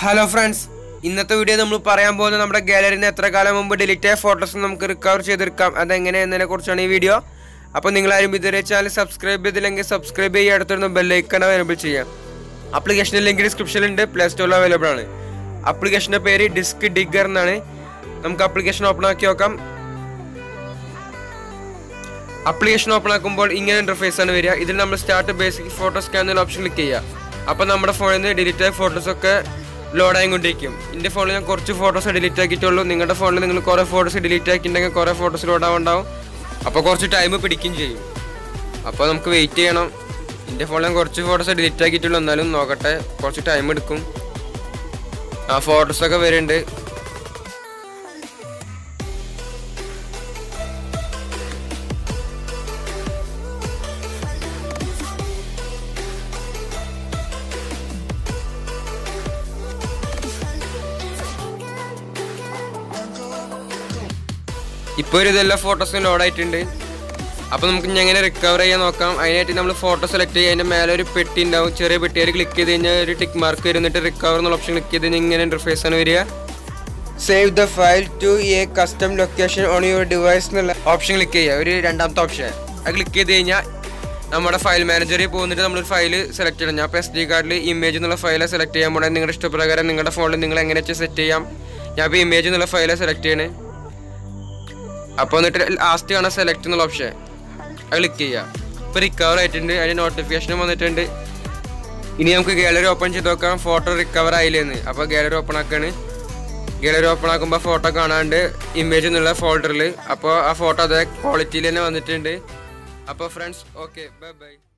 hello friends ഇന്നത്തെ video നമ്മൾ പറയാൻ പോകുന്നത് നമ്മുടെ ഗാലറിയിൽ നിന്ന് എത്ര കാലം മുമ്പ് ഡിലീറ്റ് ആയ ഫോട്ടോസ് നമുക്ക് റിക്കവർ ചെയ്തെടുക്കാം അതെങ്ങനെ എന്നതിനെ കുറിച്ചാണ് ഈ വീഡിയോ അപ്പോൾ നിങ്ങൾ ആരും ഇതുവരെ ചാനൽ സബ്സ്ക്രൈബ് ചെയ്തില്ലെങ്കിൽ സബ്സ്ക്രൈബ് ചെയ്യുക അടുത്തുനിന്ന് ബെല്ലൈക്കൺ അവൈലബിൾ ചെയ്യാം ആപ്ലിക്കേഷൻ ലിങ്ക് ഡിസ്ക്രിപ്ഷനിലുണ്ട് പ്ലേ സ്റ്റോറിൽ അവൈലബിൾ ആണ് ആപ്ലിക്കേഷൻ്റെ പേര് ഡിസ്ക് ഡിഗർ എന്നാണ് നമുക്ക് ആപ്ലിക്കേഷൻ ഓപ്പൺ ആക്കി നോക്കാം ആപ്ലിക്കേഷൻ ഓപ്പൺ ആക്കുമ്പോൾ ഇങ്ങനെ ഇന്റർഫേസ് ആണ് വരിക ഇതിൽ നമ്മൾ സ്റ്റാർട്ട് ബേസിക് ഫോട്ടോ സ്കാൻ എന്ന ഓപ്ഷൻ ക്ലിക്ക് ചെയ്യുക അപ്പോൾ നമ്മുടെ ഫോണിൽ നിന്ന് ഡിലീറ്റ് ആയ ഫോട്ടോസ് ഒക്കെ ലോഡ് ആയിക്കൊണ്ടിരിക്കും എൻ്റെ ഫോണിൽ ഞാൻ കുറച്ച് ഫോട്ടോസ് ഡിലീറ്റ് ആക്കിയിട്ടുള്ളൂ നിങ്ങളുടെ ഫോണിൽ നിങ്ങൾ കുറേ ഫോട്ടോസ് ഡിലീറ്റ് ആക്കിയിട്ടുണ്ടെങ്കിൽ കുറേ ഫോട്ടോസ് ലോഡ് ആവുണ്ടാവും അപ്പോൾ കുറച്ച് ടൈം പിടിക്കുകയും ചെയ്യും അപ്പോൾ നമുക്ക് വെയിറ്റ് ചെയ്യണം എൻ്റെ ഫോണിൽ ഞാൻ കുറച്ച് ഫോട്ടോസ് ഡിലീറ്റ് ആക്കിയിട്ടുള്ളൂ എന്നാലും നോക്കട്ടെ കുറച്ച് ടൈം എടുക്കും ആ ഫോട്ടോസൊക്കെ വരുന്നുണ്ട് ഇപ്പോൾ ഒരു ഇതെല്ലാം ഫോട്ടോസും ലോഡ് ആയിട്ടുണ്ട് അപ്പോൾ നമുക്ക് ഇനി എങ്ങനെ റിക്കവർ ചെയ്യാൻ നോക്കാം അതിനായിട്ട് നമ്മൾ ഫോട്ടോ സെലക്ട് ചെയ്യുക അതിൻ്റെ മേലെ ഒരു പെട്ടി ഉണ്ടാവും ചെറിയ പെട്ടിയിൽ ക്ലിക്ക് ചെയ്ത് കഴിഞ്ഞാൽ ഒരു ടിക്ക് മാർക്ക് വരുന്നിട്ട് റിക്കവർ എന്നുള്ള ഓപ്ഷൻ ക്ലിക്ക് ചെയ്ത് കഴിഞ്ഞാൽ ഇങ്ങനെ ഇൻ്റർഫേസ് ആണ് വരിക save the file to a custom location on your device എന്നുള്ള ഓപ്ഷൻ ക്ലിക്ക് ചെയ്യുക ഒരു രണ്ടാമത്തെ ഓപ്ഷൻ അത് ക്ലിക്ക് ചെയ്ത് കഴിഞ്ഞാൽ നമ്മുടെ ഫയൽ മാനേജറിൽ പോകുന്നിട്ട് നമ്മളൊരു ഫയൽ സെലക്ട് ചെയ്യണം ഞാൻ ഇപ്പോൾ എസ് ഡി കാർഡിൽ ഇമേജ് എന്നുള്ള ഫയൽ സെലക്ട് ചെയ്യാൻ പോകണേ നിങ്ങളുടെ ഇഷ്ടപ്രകാരം നിങ്ങളുടെ ഫോണിൽ നിങ്ങൾ എങ്ങനെ വെച്ച് സെറ്റ് ചെയ്യാം ഞാൻ ഇപ്പോൾ ഇമേജ് എന്നുള്ള ഫയൽ സെലക്ട് ചെയ്യണേ അപ്പോൾ എന്നിട്ട് ലാസ്റ്റ് കാണാൻ സെലക്ട് എന്നുള്ള ഓപ്ഷൻ അത് ക്ലിക്ക് ചെയ്യുക ഇപ്പോൾ റിക്കവർ ആയിട്ടുണ്ട് അതിന് നോട്ടിഫിക്കേഷനും വന്നിട്ടുണ്ട് ഇനി നമുക്ക് ഗാലറി ഓപ്പൺ ചെയ്ത് നോക്കാം ഫോട്ടോ റിക്കവർ ആയില്ലെന്ന് അപ്പോൾ ഗാലറി ഓപ്പൺ ആക്കാണ് ഗാലറി ഓപ്പൺ ആക്കുമ്പോൾ ഫോട്ടോ കാണാണ്ട് ഇമേജ് എന്നുള്ള ഫോൾഡറിൽ അപ്പോൾ ആ ഫോട്ടോ അതേ ക്വാളിറ്റിയിൽ തന്നെ വന്നിട്ടുണ്ട് അപ്പോൾ ഫ്രണ്ട്സ് ഓക്കെ ബൈ ബൈ